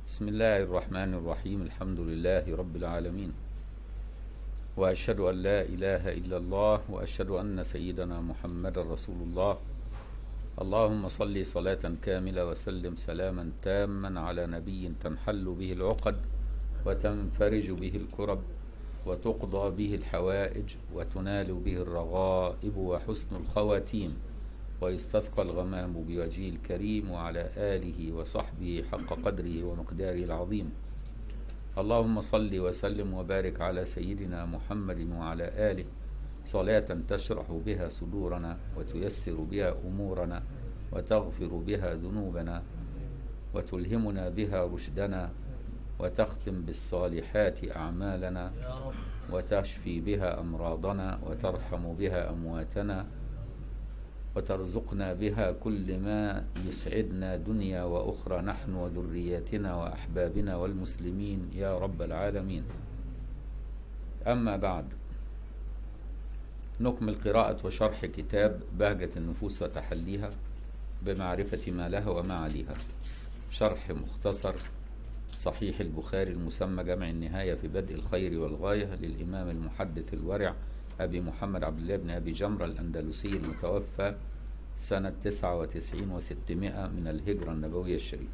بسم الله الرحمن الرحيم الحمد لله رب العالمين وأشهد أن لا إله إلا الله وأشهد أن سيدنا محمد رسول الله اللهم صل صلاة كاملة وسلم سلاما تاما على نبي تنحل به العقد وتنفرج به الكرب وتقضى به الحوائج وتنال به الرغائب وحسن الخواتيم ويستسقى الغمام بوجهه الكريم وعلى آله وصحبه حق قدره ومقداره العظيم اللهم صل وسلم وبارك على سيدنا محمد وعلى آله صلاة تشرح بها صدورنا وتيسر بها أمورنا وتغفر بها ذنوبنا وتلهمنا بها رشدنا وتختم بالصالحات أعمالنا وتشفي بها أمراضنا وترحم بها أمواتنا وترزقنا بها كل ما يسعدنا دنيا وأخرى نحن وذرياتنا وأحبابنا والمسلمين يا رب العالمين أما بعد نكمل قراءة وشرح كتاب بهجة النفوس وتحليها بمعرفة ما لها وما عليها شرح مختصر صحيح البخاري المسمى جمع النهاية في بدء الخير والغاية للإمام المحدث الورع أبي محمد عبد الله بن أبي جمرة الأندلسي المتوفى سنة 99 وستمائة من الهجرة النبوية الشريفة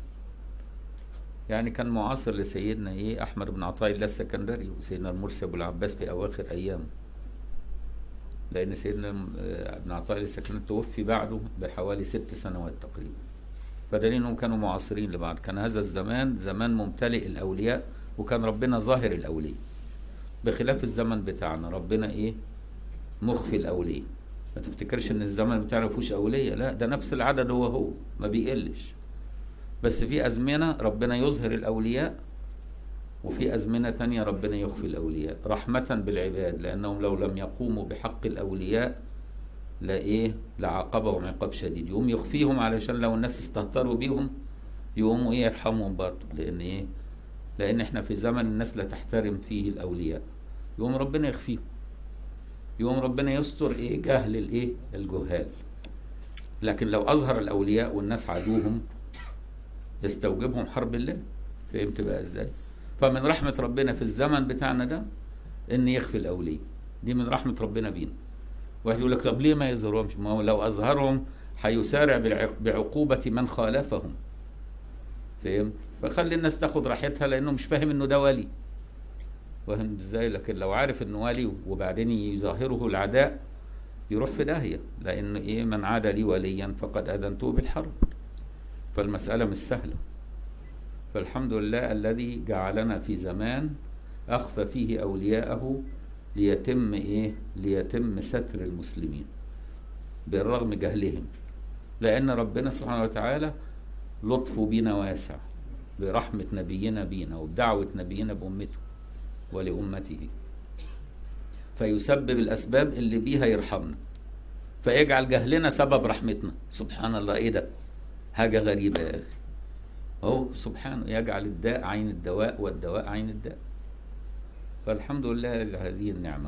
يعني كان معاصر لسيدنا إيه أحمد بن عطاء الله السكندري وسيدنا المرسي أبو العباس في أواخر أيامه لأن سيدنا ابن عطاء الله السكندري توفي بعده بحوالي ست سنوات تقريبا فدليل انهم كانوا معاصرين لبعض كان هذا الزمان زمان ممتلئ الاولياء وكان ربنا ظاهر الاولياء بخلاف الزمن بتاعنا ربنا ايه مخفي الاولياء ما تفتكرش ان الزمن بتاعنا فيهوش اولياء لا ده نفس العدد هو هو ما بيقلش بس في ازمنه ربنا يظهر الاولياء وفي ازمنه تانية ربنا يخفي الاولياء رحمه بالعباد لانهم لو لم يقوموا بحق الاولياء لا ايه لعاقبهم عقاب شديد يقوم يخفيهم علشان لو الناس استهتروا بيهم يقوموا ايه يرحمهم برضه لان ايه لان احنا في زمن الناس لا تحترم فيه الاولياء يقوم ربنا يخفيهم يقوم ربنا يستر ايه جهل الايه الجهال لكن لو اظهر الاولياء والناس عادوهم يستوجبهم حرب الله فهمت بقى ازاي فمن رحمه ربنا في الزمن بتاعنا ده ان يخفي الاولياء دي من رحمه ربنا بينا واحد يقول لك طب ليه ما يظهرهمش ما هو لو اظهرهم هيسارع بعقوبة من خالفهم فهم فخلي الناس تاخد راحتها لانه مش فاهم انه ده ولي فاهم ازاي لكن لو عارف انه ولي وبعدين يظاهره العداء يروح في داهية لان ايه من عاد لي وليا فقد اذنته بالحرب فالمسألة مش سهلة فالحمد لله الذي جعلنا في زمان اخفى فيه اولياءه ليتم ايه ليتم ستر المسلمين بالرغم جهلهم لان ربنا سبحانه وتعالى لطفه بنا واسع برحمة نبينا بينا وبدعوة نبينا بأمته ولأمته فيسبب الأسباب اللي بيها يرحمنا فيجعل جهلنا سبب رحمتنا سبحان الله ايه ده حاجة غريبة يا أخي هو سبحانه يجعل الداء عين الدواء والدواء عين الداء فالحمد لله لهذه النعمة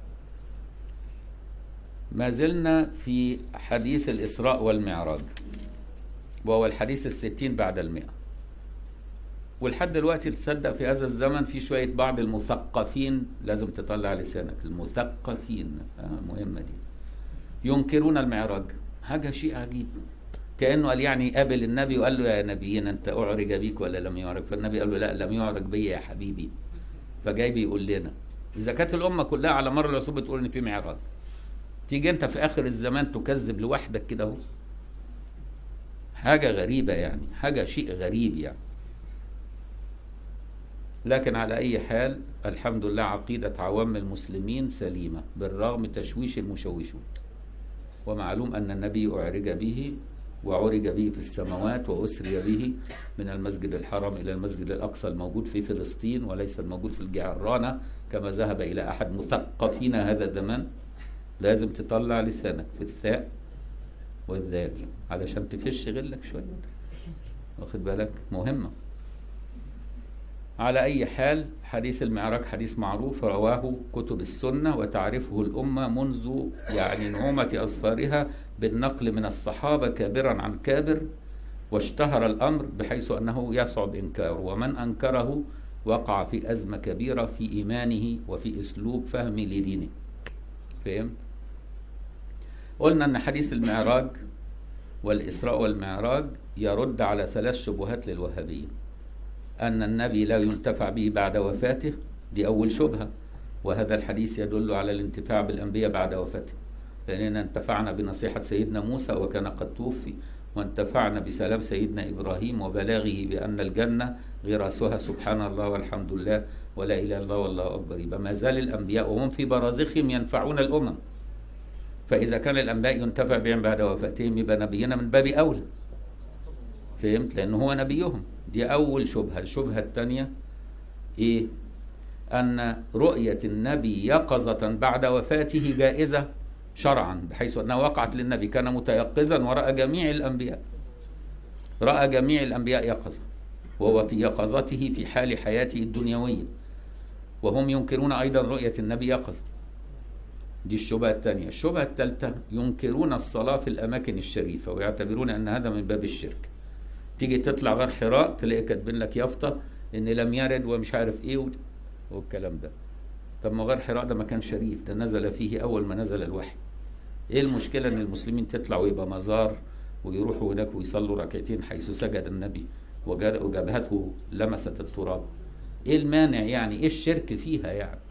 ما زلنا في حديث الإسراء والمعراج وهو الحديث الستين بعد المئة ولحد دلوقتي تصدق في هذا الزمن في شوية بعض المثقفين لازم تطلع لسانك المثقفين آه مهمة دي ينكرون المعراج حاجة شيء عجيب كأنه قال يعني قابل النبي وقال له يا نبينا أنت أعرج بيك ولا لم يعرج فالنبي قال له لا لم يعرج بي يا حبيبي فجاي بيقول لنا اذا كانت الامه كلها على مر العصور بتقول ان في معراج تيجي انت في اخر الزمان تكذب لوحدك كده اهو حاجه غريبه يعني حاجه شيء غريب يعني لكن على اي حال الحمد لله عقيده عوام المسلمين سليمه بالرغم تشويش المشوشون ومعلوم ان النبي اعرج به وعرج به في السماوات وأسري به من المسجد الحرام إلى المسجد الأقصى الموجود في فلسطين وليس الموجود في الجعرانة كما ذهب إلى أحد مثقفين هذا الزمان لازم تطلع لسانك في الثاء والذال علشان تفش غلك شوية واخد بالك مهمة على أي حال حديث المعراج حديث معروف رواه كتب السنة وتعرفه الأمة منذ يعني نعومة أظفارها بالنقل من الصحابة كابرا عن كابر واشتهر الأمر بحيث أنه يصعب إنكاره ومن أنكره وقع في أزمة كبيرة في إيمانه وفي أسلوب فهمه لدينه فهمت؟ قلنا أن حديث المعراج والإسراء والمعراج يرد على ثلاث شبهات للوهابية أن النبي لا ينتفع به بعد وفاته دي أول شبهة وهذا الحديث يدل على الانتفاع بالأنبياء بعد وفاته لأننا انتفعنا بنصيحة سيدنا موسى وكان قد توفي وانتفعنا بسلام سيدنا إبراهيم وبلاغه بأن الجنة غراسها سبحان الله والحمد لله ولا إله إلا الله والله أكبر يبقى ما زال الأنبياء وهم في برازخهم ينفعون الأمم فإذا كان الأنبياء ينتفع بهم بعد وفاتهم يبقى نبينا من باب أولى فهمت لأنه هو نبيهم دي أول شبهة الشبهة الثانية إيه أن رؤية النبي يقظة بعد وفاته جائزة شرعا بحيث أنها وقعت للنبي كان متيقظا ورأى جميع الأنبياء رأى جميع الأنبياء يقظة وهو في يقظته في حال حياته الدنيوية وهم ينكرون أيضا رؤية النبي يقظة دي الشبهة الثانية الشبهة الثالثة ينكرون الصلاة في الأماكن الشريفة ويعتبرون أن هذا من باب الشرك تيجي تطلع غار حراء تلاقي كاتبين لك يافطة إن لم يرد ومش عارف إيه والكلام ده طب ما غار حراء ده مكان شريف ده نزل فيه أول ما نزل الوحي إيه المشكلة إن المسلمين تطلع ويبقى مزار ويروحوا هناك ويصلوا ركعتين حيث سجد النبي وجبهته لمست التراب ايه المانع يعني ايه الشرك فيها يعني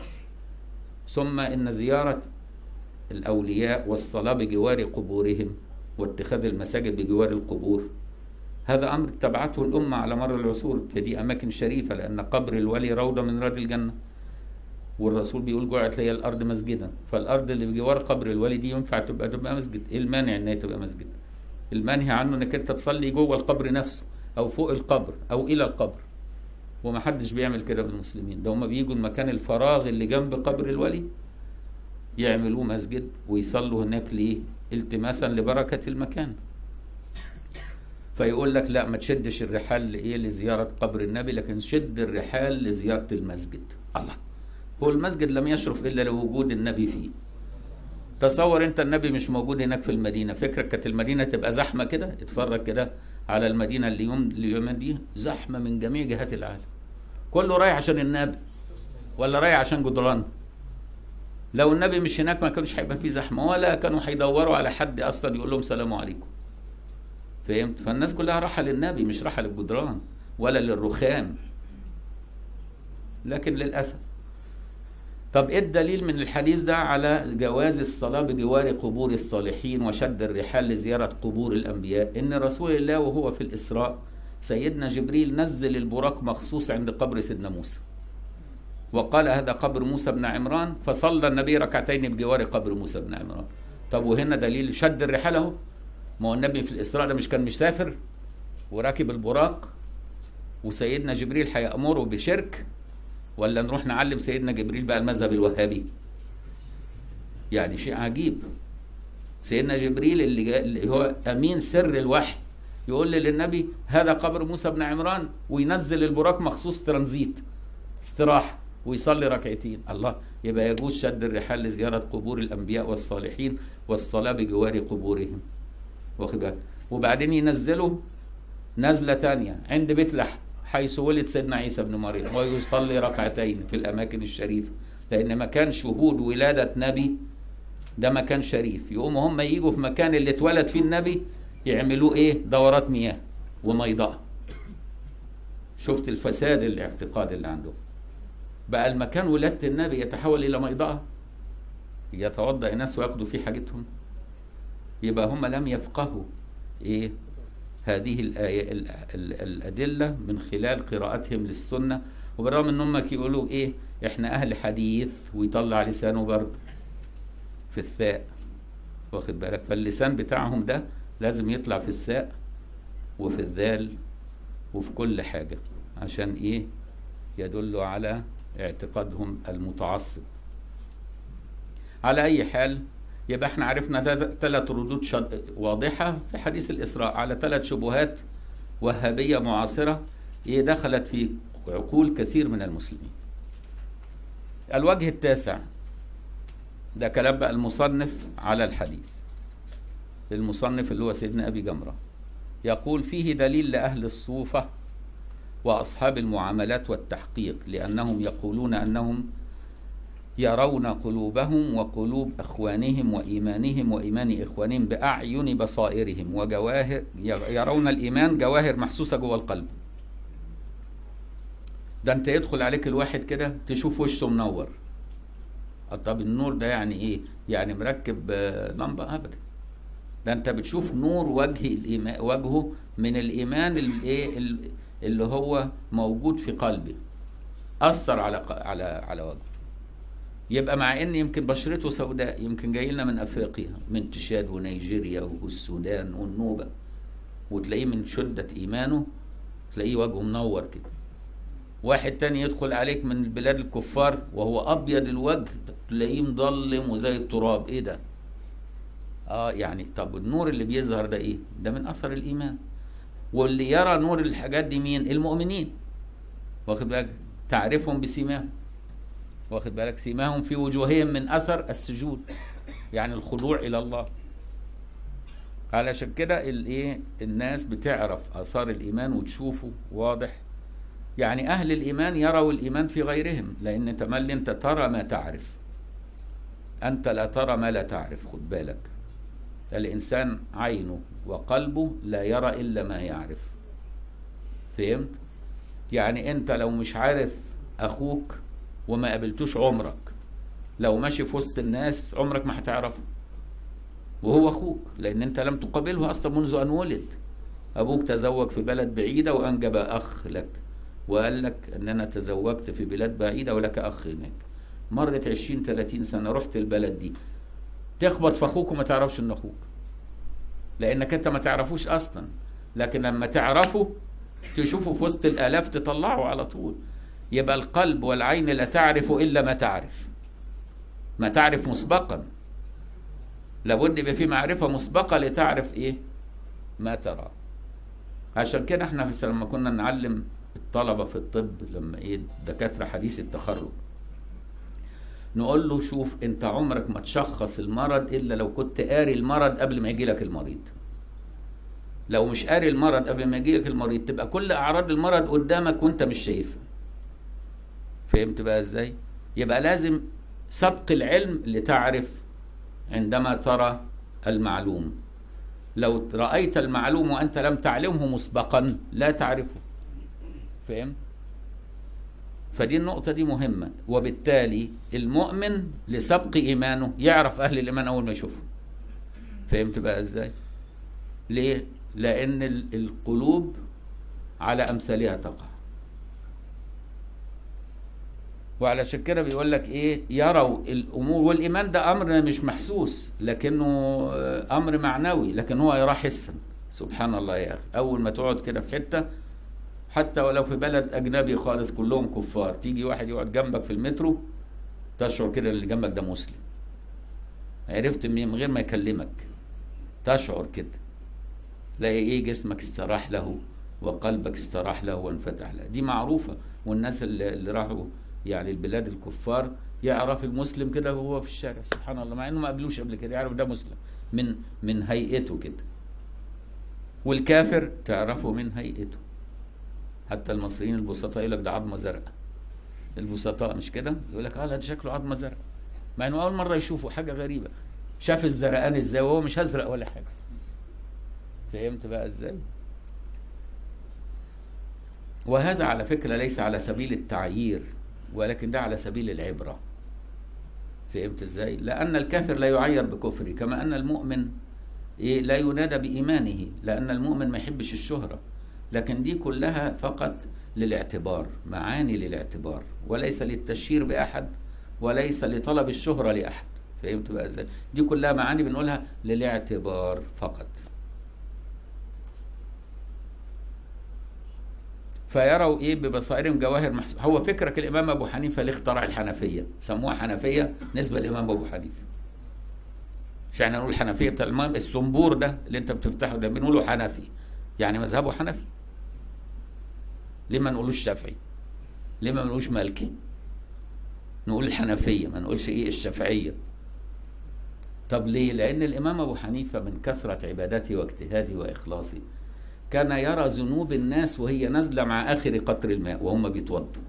ثم ان زيارة الاولياء والصلاة بجوار قبورهم واتخاذ المساجد بجوار القبور هذا امر اتبعته الامة على مر العصور فدي اماكن شريفة لان قبر الولي روضة من رياض الجنة والرسول بيقول جعلت لي الارض مسجدا فالارض اللي بجوار قبر الولي دي ينفع تبقى تبقى مسجد ايه المانع ان هي تبقى مسجد المنهي عنه انك انت تصلي جوه القبر نفسه او فوق القبر او الى القبر ومحدش بيعمل كده بالمسلمين ده هم بيجوا المكان الفراغ اللي جنب قبر الولي يعملوه مسجد ويصلوا هناك ليه التماسا لبركة المكان فيقول لك لا ما تشدش الرحال لايه لزيارة قبر النبي لكن شد الرحال لزيارة المسجد الله هو المسجد لم يشرف الا لوجود النبي فيه تصور انت النبي مش موجود هناك في المدينه فكرك كانت المدينه تبقى زحمه كده اتفرج كده على المدينه اليوم اليومين دي زحمه من جميع جهات العالم كله رايح عشان النبي ولا رايح عشان جدران لو النبي مش هناك ما كانش هيبقى فيه زحمه ولا كانوا هيدوروا على حد اصلا يقول لهم سلام عليكم فهمت فالناس كلها راحه للنبي مش راحه للجدران ولا للرخام لكن للاسف طب ايه الدليل من الحديث ده على جواز الصلاة بجوار قبور الصالحين وشد الرحال لزيارة قبور الأنبياء إن رسول الله وهو في الإسراء سيدنا جبريل نزل البراق مخصوص عند قبر سيدنا موسى وقال هذا قبر موسى بن عمران فصلى النبي ركعتين بجوار قبر موسى بن عمران طب وهنا دليل شد الرحال اهو ما هو النبي في الإسراء ده مش كان مسافر وراكب البراق وسيدنا جبريل هيأمره بشرك ولا نروح نعلم سيدنا جبريل بقى المذهب الوهابي يعني شيء عجيب سيدنا جبريل اللي, جا... اللي هو امين سر الوحي يقول لي للنبي هذا قبر موسى بن عمران وينزل البراق مخصوص ترانزيت استراحه ويصلي ركعتين الله يبقى يجوز شد الرحال لزياره قبور الانبياء والصالحين والصلاه بجوار قبورهم واخد بالك وبعدين ينزلوا نزله ثانيه عند بيت لحم حيث ولد سيدنا عيسى بن مريم ويصلي ركعتين في الأماكن الشريفة لأن مكان شهود ولادة نبي ده مكان شريف يقوموا هم يجوا في مكان اللي اتولد فيه النبي يعملوه ايه دورات مياه وميضاء شفت الفساد الاعتقاد اللي عندهم بقى المكان ولادة النبي يتحول إلى ميضاء يتوضأ الناس وياخدوا فيه حاجتهم يبقى هم لم يفقهوا ايه هذه الآية ال ال الأدلة من خلال قراءتهم للسنة وبالرغم ان هم يقولوا ايه احنا اهل حديث ويطلع لسانه برضه في الثاء واخد بالك فاللسان بتاعهم ده لازم يطلع في الثاء وفي الذال وفي كل حاجة عشان ايه يدل على اعتقادهم المتعصب على اي حال يبقى احنا عرفنا ثلاث ردود شد... واضحة في حديث الإسراء على ثلاث شبهات وهابية معاصرة هي دخلت في عقول كثير من المسلمين الوجه التاسع ده كلام بقى المصنف على الحديث المصنف اللي هو سيدنا أبي جمرة يقول فيه دليل لأهل الصوفة وأصحاب المعاملات والتحقيق لأنهم يقولون أنهم يرون قلوبهم وقلوب إخوانهم وإيمانهم وإيمان إخوانهم بأعين بصائرهم وجواهر يرون الإيمان جواهر محسوسة جوه القلب ده أنت يدخل عليك الواحد كده تشوف وشه منور طب النور ده يعني إيه؟ يعني مركب لمبة أبدا ده أنت بتشوف نور وجه الإيمان وجهه من الإيمان الإيه اللي هو موجود في قلبه أثر على على على وجهه يبقى مع ان يمكن بشرته سوداء يمكن جاي لنا من افريقيا من تشاد ونيجيريا والسودان والنوبه وتلاقيه من شده ايمانه تلاقيه وجهه منور كده واحد تاني يدخل عليك من البلاد الكفار وهو ابيض الوجه تلاقيه مظلم وزي التراب ايه ده اه يعني طب النور اللي بيظهر ده ايه ده من اثر الايمان واللي يرى نور الحاجات دي مين المؤمنين واخد بالك تعرفهم بسيماهم واخد بالك سيماهم في وجوههم من اثر السجود يعني الخضوع الى الله علشان كده الايه الناس بتعرف اثار الايمان وتشوفه واضح يعني اهل الايمان يروا الايمان في غيرهم لان تملي انت ترى ما تعرف انت لا ترى ما لا تعرف خد بالك الانسان عينه وقلبه لا يرى الا ما يعرف فهمت يعني انت لو مش عارف اخوك وما قابلتوش عمرك لو ماشي في وسط الناس عمرك ما هتعرفه وهو اخوك لان انت لم تقابله اصلا منذ ان ولد ابوك تزوج في بلد بعيده وانجب اخ لك وقال لك ان انا تزوجت في بلاد بعيده ولك اخ هناك مرت 20 30 سنه رحت البلد دي تخبط في اخوك وما تعرفش ان اخوك لانك انت ما تعرفوش اصلا لكن لما تعرفه تشوفه في وسط الالاف تطلعه على طول يبقى القلب والعين لا تعرف الا ما تعرف ما تعرف مسبقا لابد يبقى في معرفه مسبقه لتعرف ايه ما ترى عشان كده احنا لما كنا نعلم الطلبه في الطب لما ايه دكاتره حديث التخرج نقول له شوف انت عمرك ما تشخص المرض الا لو كنت قاري المرض قبل ما يجي لك المريض لو مش قاري المرض قبل ما يجي لك المريض تبقى كل اعراض المرض قدامك وانت مش شايفها فهمت بقى ازاي يبقى لازم سبق العلم لتعرف عندما ترى المعلوم لو رأيت المعلوم وأنت لم تعلمه مسبقا لا تعرفه فهمت فدي النقطة دي مهمة وبالتالي المؤمن لسبق إيمانه يعرف أهل الإيمان أول ما يشوفه فهمت بقى إزاي ليه لأن القلوب على أمثالها تقع وعلشان كده بيقول لك ايه يروا الامور والايمان ده امر مش محسوس لكنه امر معنوي لكن هو يراه حسا سبحان الله يا اخي اول ما تقعد كده في حته حتى ولو في بلد اجنبي خالص كلهم كفار تيجي واحد يقعد جنبك في المترو تشعر كده اللي جنبك ده مسلم عرفت من غير ما يكلمك تشعر كده تلاقي ايه جسمك استراح له وقلبك استراح له وانفتح له دي معروفه والناس اللي, اللي راحوا يعني البلاد الكفار يعرف المسلم كده وهو في الشارع سبحان الله مع انه ما قابلوش قبل كده يعرف ده مسلم من من هيئته كده والكافر تعرفه من هيئته حتى المصريين البسطاء يقول لك ده عظمه زرقاء البسطاء مش كده يقول لك اه ده شكله عظمه زرقاء مع انه اول مره يشوفه حاجه غريبه شاف الزرقان ازاي وهو مش ازرق ولا حاجه فهمت بقى ازاي وهذا على فكره ليس على سبيل التعيير ولكن ده على سبيل العبرة فهمت ازاي لأن الكافر لا يعير بكفره كما أن المؤمن إيه لا ينادى بإيمانه لأن المؤمن ما يحبش الشهرة لكن دي كلها فقط للاعتبار معاني للاعتبار وليس للتشهير بأحد وليس لطلب الشهرة لأحد فهمت بقى ازاي دي كلها معاني بنقولها للاعتبار فقط فيروا ايه ببصائرهم جواهر محسوسه هو فكرك الامام ابو حنيفه اللي اخترع الحنفيه سموها حنفيه نسبه للامام ابو حنيفه مش احنا نقول حنفيه بتاع الامام الصنبور ده اللي انت بتفتحه ده بنقوله حنفي يعني مذهبه حنفي ليه ما نقولوش شافعي ليه ما نقولوش مالكي نقول الحنفيه ما نقولش ايه الشافعيه طب ليه لان الامام ابو حنيفه من كثره عبادته واجتهاده واخلاصه كان يرى ذنوب الناس وهي نازلة مع آخر قطر الماء وهم بيتوضوا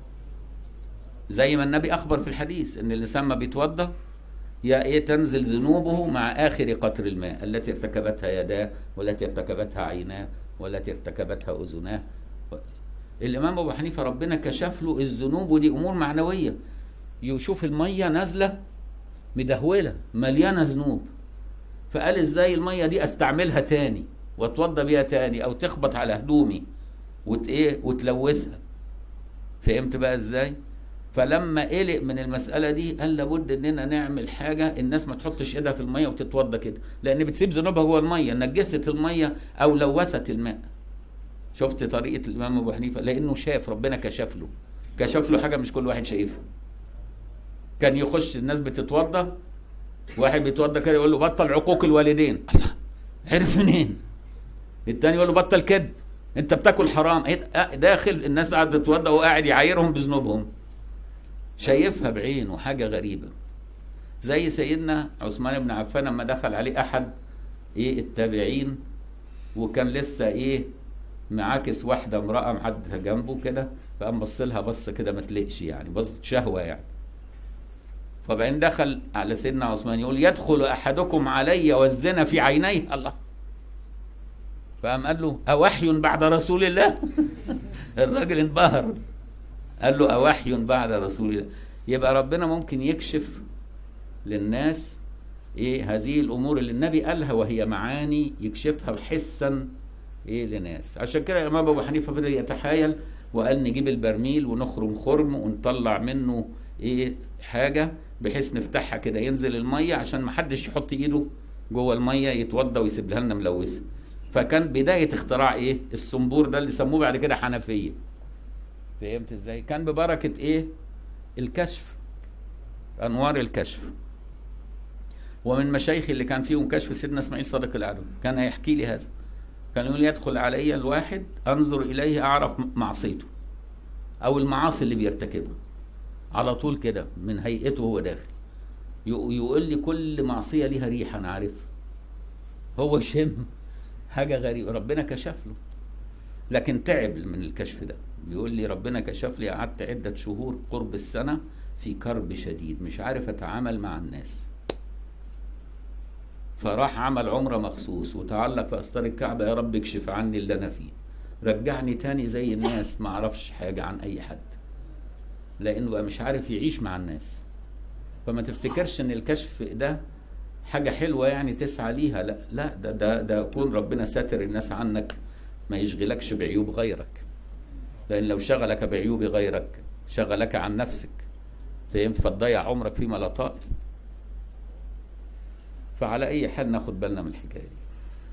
زي ما النبي أخبر في الحديث إن الإنسان ما بيتوضى يا إيه تنزل ذنوبه مع آخر قطر الماء التي ارتكبتها يداه والتي ارتكبتها عيناه والتي ارتكبتها أذناه الإمام أبو حنيفة ربنا كشف له الذنوب ودي أمور معنوية يشوف المية نازلة مدهولة مليانة ذنوب فقال ازاي المية دي استعملها تاني واتوضى بيها تاني او تخبط على هدومي وت ايه وتلوثها فهمت بقى ازاي فلما قلق من المسألة دي قال لابد اننا نعمل حاجة الناس ما تحطش ايدها في المية وتتوضى كده لان بتسيب ذنوبها جوه المية نجست المية او لوثت الماء شفت طريقة الامام ابو حنيفة لانه شاف ربنا كشف له كشف له حاجة مش كل واحد شايفها كان يخش الناس بتتوضى واحد بيتوضى كده يقول له بطل عقوق الوالدين الله عرف منين التاني يقول له بطل كذب انت بتاكل حرام داخل الناس قاعده تتوضى وقاعد يعايرهم بذنوبهم شايفها بعينه حاجه غريبه زي سيدنا عثمان بن عفان لما دخل عليه احد ايه التابعين وكان لسه ايه معاكس واحده امراه محدثه جنبه كده فقام بص لها بص كده ما تلقش يعني بص شهوه يعني فبعدين دخل على سيدنا عثمان يقول يدخل احدكم علي والزنا في عينيه الله فقام قال له اوحي بعد رسول الله الراجل انبهر قال له اوحي بعد رسول الله يبقى ربنا ممكن يكشف للناس ايه هذه الامور اللي النبي قالها وهي معاني يكشفها حسا ايه لناس عشان كده الامام ابو حنيفه فضل يتحايل وقال نجيب البرميل ونخرم خرم ونطلع منه ايه حاجه بحيث نفتحها كده ينزل الميه عشان ما حدش يحط ايده جوه الميه يتوضى ويسيبها لنا ملوثه فكان بدايه اختراع ايه الصنبور ده اللي سموه بعد كده حنفيه فهمت ازاي كان ببركه ايه الكشف انوار الكشف ومن مشايخي اللي كان فيهم كشف سيدنا اسماعيل صادق العدو كان يحكي لي هذا كان يقول يدخل علي الواحد انظر اليه اعرف معصيته او المعاصي اللي بيرتكبها على طول كده من هيئته وهو داخل يقول لي كل معصيه ليها ريحه انا عارفها هو شم حاجه غريبه ربنا كشف له لكن تعب من الكشف ده بيقول لي ربنا كشف لي قعدت عده شهور قرب السنه في كرب شديد مش عارف اتعامل مع الناس فراح عمل عمره مخصوص وتعلق في استار الكعبه يا رب اكشف عني اللي انا فيه رجعني تاني زي الناس ما اعرفش حاجه عن اي حد لانه بقى مش عارف يعيش مع الناس فما تفتكرش ان الكشف ده حاجة حلوة يعني تسعى ليها لا لا ده ده ده يكون ربنا ساتر الناس عنك ما يشغلكش بعيوب غيرك لأن لو شغلك بعيوب غيرك شغلك عن نفسك فهمت فتضيع عمرك فيما لا طائل فعلى أي حال ناخد بالنا من الحكاية دي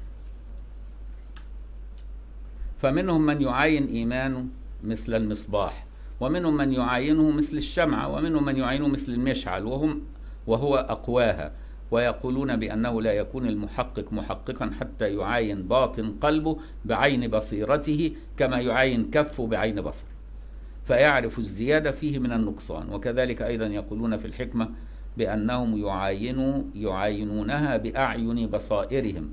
فمنهم من يعاين إيمانه مثل المصباح ومنهم من يعاينه مثل الشمعة ومنهم من يعاينه مثل المشعل وهم وهو أقواها ويقولون بأنه لا يكون المحقق محققا حتى يعاين باطن قلبه بعين بصيرته كما يعاين كفه بعين بصره فيعرف الزيادة فيه من النقصان وكذلك أيضا يقولون في الحكمة بأنهم يعاينوا يعاينونها بأعين بصائرهم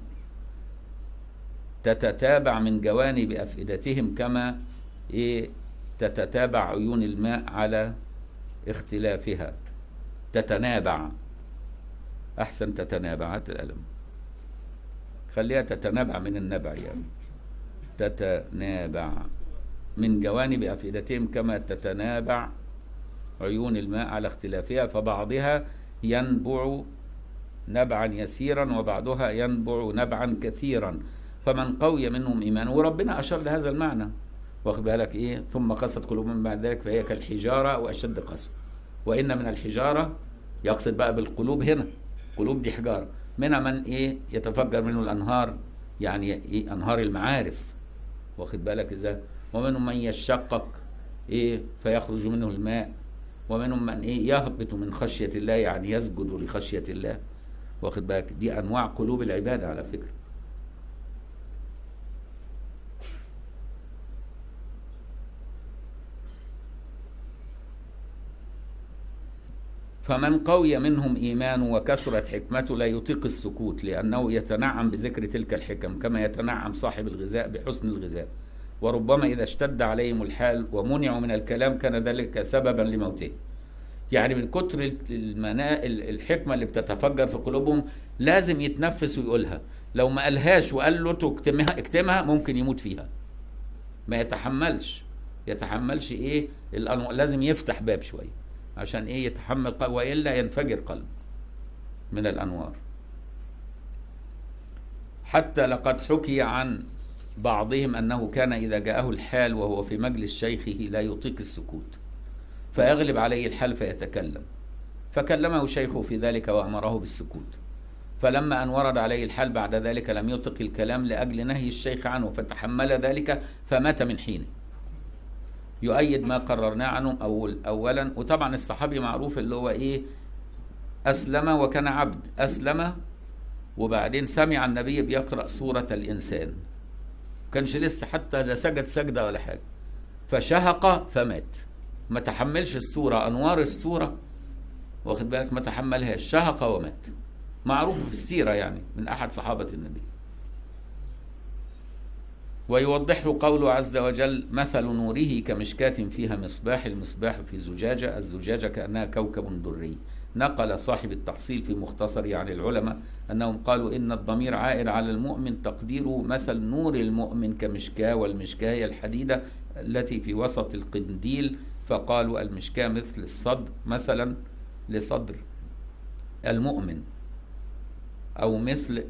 تتتابع من جوانب أفئدتهم كما إيه تتتابع عيون الماء على اختلافها تتنابع احسن تتنابع هات القلم خليها تتنابع من النبع يعني تتنابع من جوانب افئدتهم كما تتنابع عيون الماء على اختلافها فبعضها ينبع نبعا يسيرا وبعضها ينبع نبعا كثيرا فمن قوي منهم ايمانه وربنا اشار لهذا المعنى واخد بالك ايه ثم قست قلوبهم بعد ذلك فهي كالحجاره واشد قسوه وان من الحجاره يقصد بقى بالقلوب هنا قلوب دي حجاره منها من ايه يتفجر منه الانهار يعني ايه انهار المعارف واخد بالك ازاي ومنهم من يشقق ايه فيخرج منه الماء ومنهم من ايه يهبط من خشيه الله يعني يسجد لخشيه الله واخد بالك دي انواع قلوب العباده على فكره فمن قوي منهم إيمانه وكثرت حكمته لا يطيق السكوت لأنه يتنعم بذكر تلك الحكم كما يتنعم صاحب الغذاء بحسن الغذاء وربما إذا اشتد عليهم الحال ومنعوا من الكلام كان ذلك سببا لموته يعني من كتر المنا... الحكمة اللي بتتفجر في قلوبهم لازم يتنفس ويقولها لو ما قالهاش وقال له اكتمها اكتمها ممكن يموت فيها ما يتحملش يتحملش ايه الأنو... لازم يفتح باب شويه عشان ايه يتحمل قلب والا ينفجر قلب من الانوار حتى لقد حكي عن بعضهم انه كان اذا جاءه الحال وهو في مجلس شيخه لا يطيق السكوت فيغلب عليه الحال فيتكلم فكلمه شيخه في ذلك وامره بالسكوت فلما ان ورد عليه الحال بعد ذلك لم يطق الكلام لاجل نهي الشيخ عنه فتحمل ذلك فمات من حينه يؤيد ما قررناه عنه أول أولا وطبعا الصحابي معروف اللي هو إيه أسلم وكان عبد أسلم وبعدين سمع النبي بيقرأ سورة الإنسان كانش لسه حتى لا سجد سجدة ولا حاجة فشهق فمات ما تحملش السورة أنوار السورة واخد بالك ما تحملهاش شهق ومات معروف في السيرة يعني من أحد صحابة النبي ويوضحه قوله عز وجل مثل نوره كمشكاة فيها مصباح المصباح في زجاجة الزجاجة كأنها كوكب دري نقل صاحب التحصيل في مختصر عن العلماء أنهم قالوا إن الضمير عائد على المؤمن تقديره مثل نور المؤمن كمشكاة والمشكاة هي الحديدة التي في وسط القنديل فقالوا المشكاة مثل الصدر مثلا لصدر المؤمن أو مثل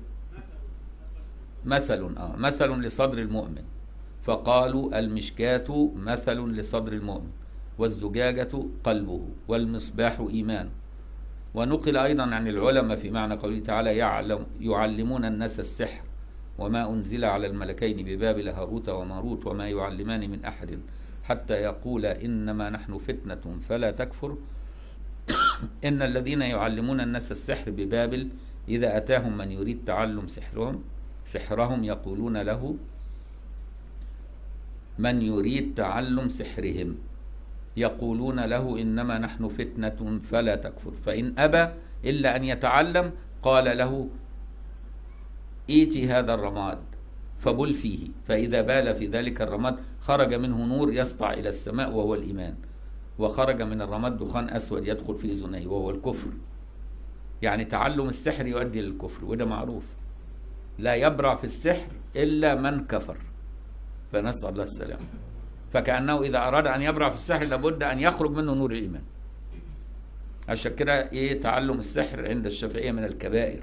مثل آه مثل لصدر المؤمن فقالوا المشكاة مثل لصدر المؤمن والزجاجة قلبه والمصباح إيمان ونقل أيضا عن العلماء في معنى قوله تعالى يعلم يعلمون الناس السحر وما أنزل على الملكين ببابل هاروت وماروت وما يعلمان من أحد حتى يقول إنما نحن فتنة فلا تكفر إن الذين يعلمون الناس السحر ببابل إذا أتاهم من يريد تعلم سحرهم سحرهم يقولون له من يريد تعلم سحرهم يقولون له إنما نحن فتنة فلا تكفر فإن أبى إلا أن يتعلم قال له إيتي هذا الرماد فبل فيه فإذا بال في ذلك الرماد خرج منه نور يسطع إلى السماء وهو الإيمان وخرج من الرماد دخان أسود يدخل في أذنيه وهو الكفر يعني تعلم السحر يؤدي للكفر وده معروف لا يبرع في السحر إلا من كفر فنسأل الله السلامة فكأنه إذا أراد أن يبرع في السحر لابد أن يخرج منه نور الإيمان عشان كده إيه تعلم السحر عند الشافعية من الكبائر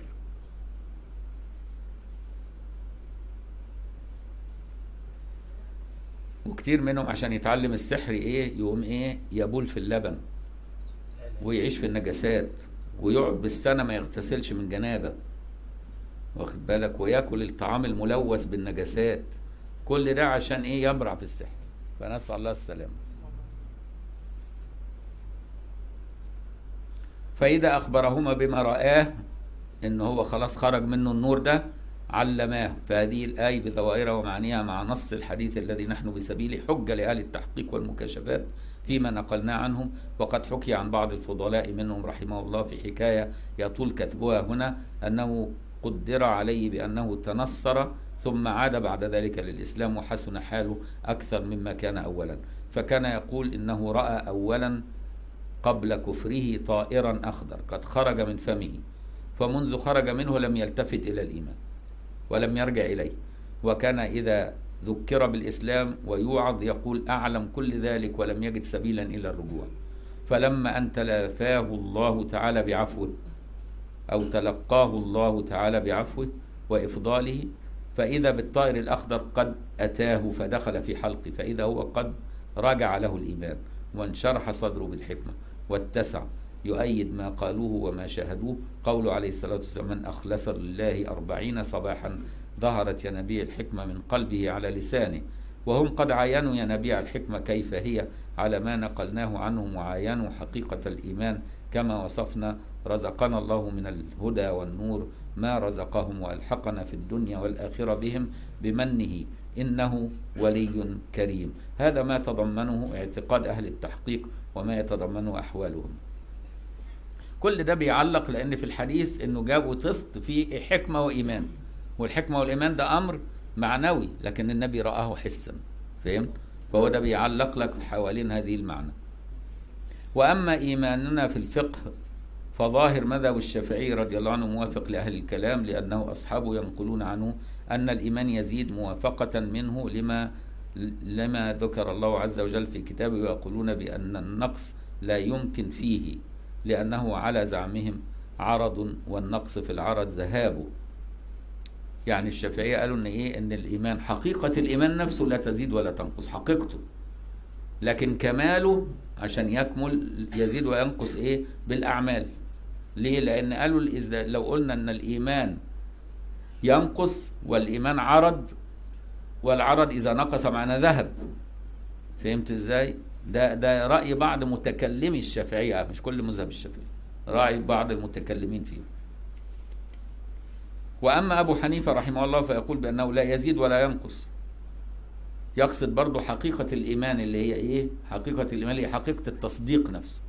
وكتير منهم عشان يتعلم السحر إيه يقوم إيه يبول في اللبن ويعيش في النجاسات ويقعد بالسنة ما يغتسلش من جنابه واخد بالك وياكل الطعام الملوث بالنجاسات كل ده عشان ايه يبرع في السحر فنسأل الله السلامة فإذا أخبرهما بما رآه إن هو خلاص خرج منه النور ده علماه فهذه الآية بظواهرها ومعانيها مع نص الحديث الذي نحن بسبيله حجة لأهل التحقيق والمكاشفات فيما نقلنا عنهم وقد حكي عن بعض الفضلاء منهم رحمه الله في حكاية يطول كتبها هنا أنه قدر عليه بأنه تنصر ثم عاد بعد ذلك للإسلام وحسن حاله أكثر مما كان أولا فكان يقول إنه رأى أولا قبل كفره طائرا أخضر قد خرج من فمه فمنذ خرج منه لم يلتفت إلى الإيمان ولم يرجع إليه وكان إذا ذكر بالإسلام ويوعظ يقول أعلم كل ذلك ولم يجد سبيلا إلى الرجوع فلما أن تلافاه الله تعالى بعفوه أو تلقاه الله تعالى بعفوه وإفضاله فإذا بالطائر الأخضر قد أتاه فدخل في حلقه فإذا هو قد رجع له الإيمان وانشرح صدره بالحكمة واتسع يؤيد ما قالوه وما شاهدوه قوله عليه الصلاة والسلام من أخلص لله أربعين صباحا ظهرت ينابيع الحكمة من قلبه على لسانه وهم قد عاينوا ينابيع الحكمة كيف هي على ما نقلناه عنهم وعاينوا حقيقة الإيمان كما وصفنا رزقنا الله من الهدى والنور ما رزقهم والحقنا في الدنيا والاخره بهم بمنه انه ولي كريم هذا ما تضمنه اعتقاد اهل التحقيق وما يتضمنه احوالهم كل ده بيعلق لان في الحديث انه جابوا تست فيه حكمه وايمان والحكمه والايمان ده امر معنوي لكن النبي راه حسا فهمت فهو ده بيعلق لك حوالين هذه المعنى واما ايماننا في الفقه فظاهر مذهب الشافعي رضي الله عنه موافق لاهل الكلام لانه اصحابه ينقلون عنه ان الايمان يزيد موافقه منه لما لما ذكر الله عز وجل في كتابه ويقولون بان النقص لا يمكن فيه لأنه على زعمهم عرض والنقص في العرض ذهاب يعني الشافعية قالوا إن إيه إن الإيمان حقيقة الإيمان نفسه لا تزيد ولا تنقص حقيقته لكن كماله عشان يكمل يزيد وينقص إيه بالأعمال ليه لأن قالوا لو قلنا إن الإيمان ينقص والإيمان عرض والعرض إذا نقص معنا ذهب فهمت إزاي؟ ده ده رأي بعض متكلمي الشافعية مش كل مذهب الشافعي رأي بعض المتكلمين فيه وأما أبو حنيفة رحمه الله فيقول بأنه لا يزيد ولا ينقص يقصد برضو حقيقة الإيمان اللي هي إيه حقيقة الإيمان اللي هي حقيقة التصديق نفسه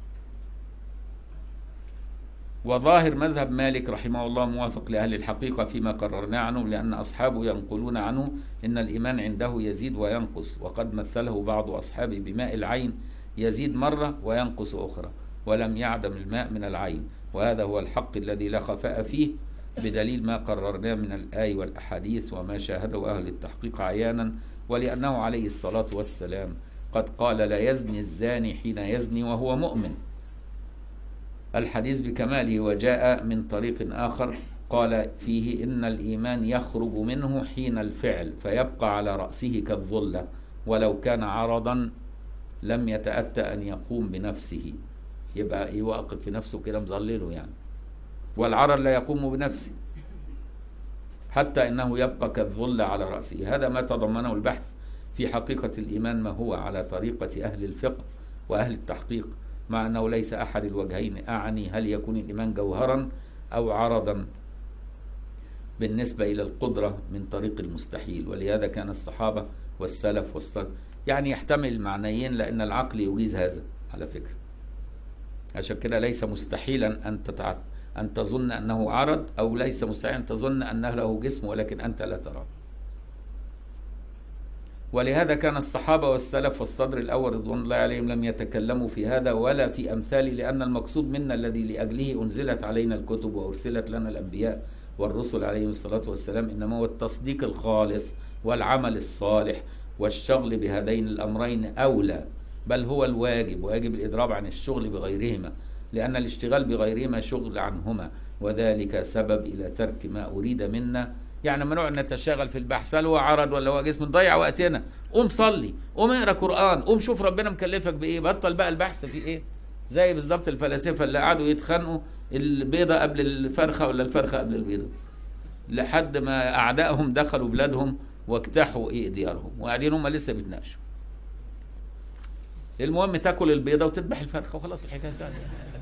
وظاهر مذهب مالك رحمه الله موافق لأهل الحقيقة فيما قررنا عنه لأن أصحابه ينقلون عنه إن الإيمان عنده يزيد وينقص وقد مثله بعض أصحابه بماء العين يزيد مرة وينقص أخرى ولم يعدم الماء من العين وهذا هو الحق الذي لا خفاء فيه بدليل ما قررناه من الآي والأحاديث وما شاهده أهل التحقيق عيانا ولأنه عليه الصلاة والسلام قد قال لا يزني الزاني حين يزني وهو مؤمن الحديث بكماله وجاء من طريق آخر قال فيه إن الإيمان يخرج منه حين الفعل فيبقى على رأسه كالظلة ولو كان عرضا لم يتأتى أن يقوم بنفسه يبقى يوقف في نفسه كده مظلله يعني والعرض لا يقوم بنفسه حتى إنه يبقى كالظل على رأسه هذا ما تضمنه البحث في حقيقة الإيمان ما هو على طريقة أهل الفقه وأهل التحقيق مع أنه ليس أحد الوجهين أعني هل يكون الإيمان جوهرا أو عرضا بالنسبة إلى القدرة من طريق المستحيل ولهذا كان الصحابة والسلف والسلف يعني يحتمل المعنيين لأن العقل يجيز هذا على فكرة عشان كده ليس مستحيلا أن تتع... أن تظن أنه عرض أو ليس مستحيلا أن تظن أنه له جسم ولكن أنت لا تراه ولهذا كان الصحابة والسلف والصدر الأول رضوان الله عليهم لم يتكلموا في هذا ولا في أمثاله لأن المقصود منا الذي لأجله أنزلت علينا الكتب وأرسلت لنا الأنبياء والرسل عليهم الصلاة والسلام إنما هو التصديق الخالص والعمل الصالح والشغل بهذين الأمرين أولى بل هو الواجب ويجب الإضراب عن الشغل بغيرهما لأن الاشتغال بغيرهما شغل عنهما وذلك سبب إلى ترك ما أريد منا يعني لما نقعد نتشاغل في البحث هل هو عرض ولا هو جسم نضيع وقتنا قوم صلي قوم اقرا قران قوم شوف ربنا مكلفك بايه بطل بقى البحث في ايه زي بالظبط الفلاسفه اللي قعدوا يتخانقوا البيضه قبل الفرخه ولا الفرخه قبل البيضه لحد ما اعدائهم دخلوا بلادهم واجتاحوا ايه ديارهم وقاعدين هم لسه بيتناقشوا المهم تاكل البيضه وتذبح الفرخه وخلاص الحكايه سهله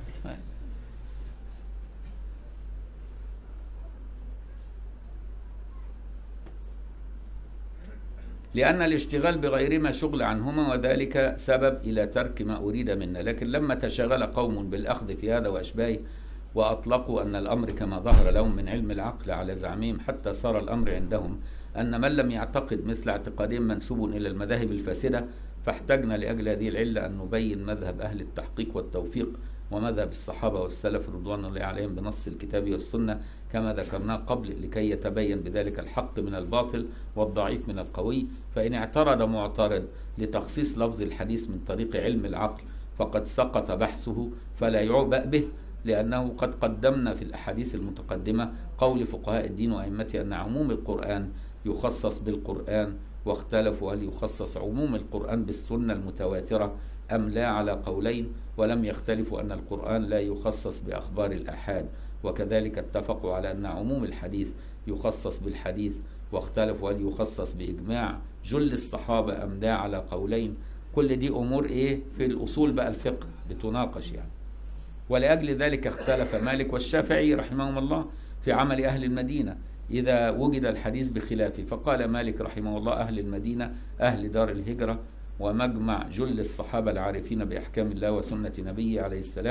لأن الاشتغال بغيرهما شغل عنهما وذلك سبب إلى ترك ما أريد منا لكن لما تشاغل قوم بالأخذ في هذا وأشباهه وأطلقوا أن الأمر كما ظهر لهم من علم العقل على زعمهم حتى صار الأمر عندهم أن من لم يعتقد مثل اعتقادهم منسوب إلى المذاهب الفاسدة فاحتجنا لأجل هذه العلة أن نبين مذهب أهل التحقيق والتوفيق ومذهب الصحابة والسلف رضوان الله عليهم بنص الكتاب والسنة كما ذكرناه قبل لكي يتبين بذلك الحق من الباطل والضعيف من القوي فإن اعترض معترض لتخصيص لفظ الحديث من طريق علم العقل فقد سقط بحثه فلا يعبأ به لأنه قد قدمنا في الأحاديث المتقدمة قول فقهاء الدين وأئمته أن عموم القرآن يخصص بالقرآن واختلفوا هل يخصص عموم القرآن بالسنة المتواترة أم لا على قولين ولم يختلفوا أن القرآن لا يخصص بأخبار الآحاد وكذلك اتفقوا على أن عموم الحديث يخصص بالحديث واختلفوا هل يخصص بإجماع جل الصحابة أم لا على قولين كل دي أمور إيه في الأصول بقى الفقه بتناقش يعني ولأجل ذلك اختلف مالك والشافعي رحمهم الله في عمل أهل المدينة إذا وجد الحديث بخلافه فقال مالك رحمه الله أهل المدينة أهل دار الهجرة ومجمع جل الصحابة العارفين بأحكام الله وسنة نبيه عليه السلام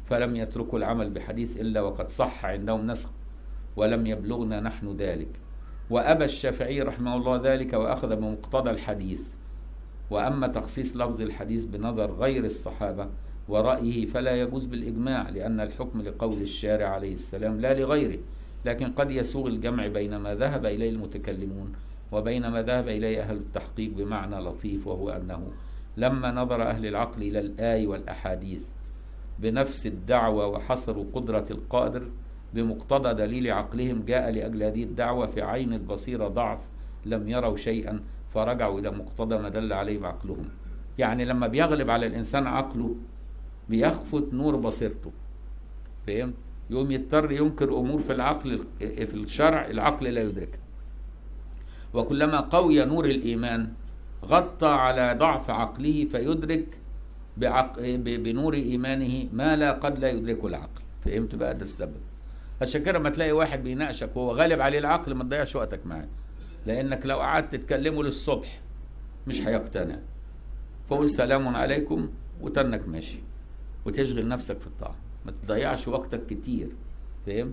فلم يتركوا العمل بحديث إلا وقد صح عندهم نسخ ولم يبلغنا نحن ذلك وأبى الشافعي رحمه الله ذلك وأخذ بمقتضى الحديث وأما تخصيص لفظ الحديث بنظر غير الصحابة ورأيه فلا يجوز بالإجماع لأن الحكم لقول الشارع عليه السلام لا لغيره لكن قد يسوغ الجمع بين ما ذهب إليه المتكلمون وبين ما ذهب إليه أهل التحقيق بمعنى لطيف وهو أنه لما نظر أهل العقل إلى الآي والأحاديث بنفس الدعوة وحصروا قدرة القادر بمقتضى دليل عقلهم جاء لأجل هذه الدعوة في عين البصيرة ضعف لم يروا شيئا فرجعوا إلى مقتضى ما دل عليه عقلهم يعني لما بيغلب على الإنسان عقله بيخفت نور بصيرته فهمت؟ يقوم يضطر ينكر أمور في العقل في الشرع العقل لا يدركها وكلما قوي نور الإيمان غطى على ضعف عقله فيدرك بعق... بنور إيمانه ما لا قد لا يدركه العقل فهمت بقى ده السبب عشان كده ما تلاقي واحد بيناقشك وهو غالب عليه العقل ما تضيعش وقتك معاه لانك لو قعدت تتكلمه للصبح مش هيقتنع فقول سلام عليكم وتنك ماشي وتشغل نفسك في الطاعه ما تضيعش وقتك كتير فهمت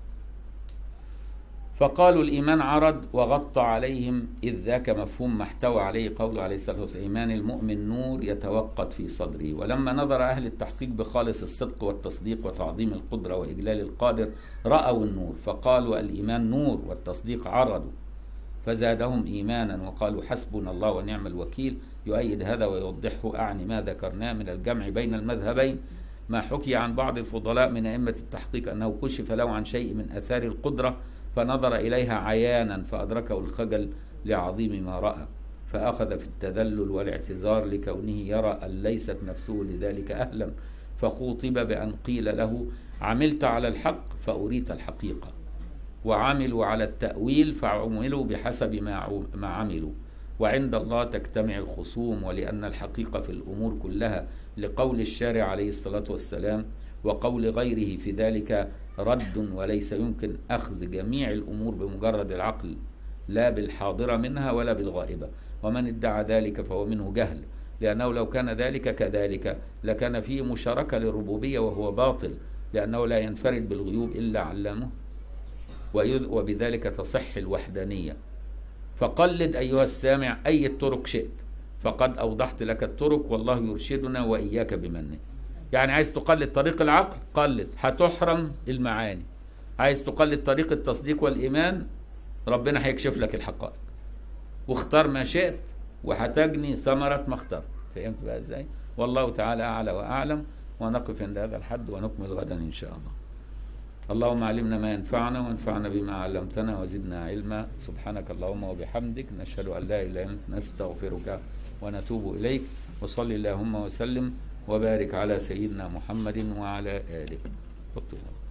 فقالوا الإيمان عرض وغطى عليهم إذ ذاك مفهوم ما احتوى عليه قوله عليه الصلاة والسلام إيمان المؤمن نور يتوقد في صدره ولما نظر أهل التحقيق بخالص الصدق والتصديق وتعظيم القدرة وإجلال القادر رأوا النور فقالوا الإيمان نور والتصديق عرض فزادهم إيمانا وقالوا حسبنا الله ونعم الوكيل يؤيد هذا ويوضحه أعني ما ذكرناه من الجمع بين المذهبين ما حكي عن بعض الفضلاء من أئمة التحقيق أنه كشف له عن شيء من أثار القدرة فنظر إليها عيانا فأدركه الخجل لعظيم ما رأى فأخذ في التذلل والاعتذار لكونه يرى أن ليست نفسه لذلك أهلا فخوطب بأن قيل له عملت على الحق فأريت الحقيقة وعملوا على التأويل فعملوا بحسب ما ما عملوا وعند الله تجتمع الخصوم ولأن الحقيقة في الأمور كلها لقول الشارع عليه الصلاة والسلام وقول غيره في ذلك رد وليس يمكن أخذ جميع الأمور بمجرد العقل لا بالحاضرة منها ولا بالغائبة ومن ادعى ذلك فهو منه جهل لأنه لو كان ذلك كذلك لكان فيه مشاركة للربوبية وهو باطل لأنه لا ينفرد بالغيوب إلا علامه وبذلك تصح الوحدانية فقلد أيها السامع أي الطرق شئت فقد أوضحت لك الطرق والله يرشدنا وإياك بمنه يعني عايز تقلد طريق العقل قلد هتحرم المعاني عايز تقلد طريق التصديق والإيمان ربنا هيكشف لك الحقائق واختار ما شئت وهتجني ثمرة ما اخترت فهمت بقى ازاي والله تعالى أعلى وأعلم ونقف عند هذا الحد ونكمل غدا إن شاء الله اللهم علمنا ما ينفعنا وانفعنا بما علمتنا وزدنا علما سبحانك اللهم وبحمدك نشهد أن لا إله إلا أنت نستغفرك ونتوب إليك وصل اللهم وسلم وبارك على سيدنا محمد وعلى آله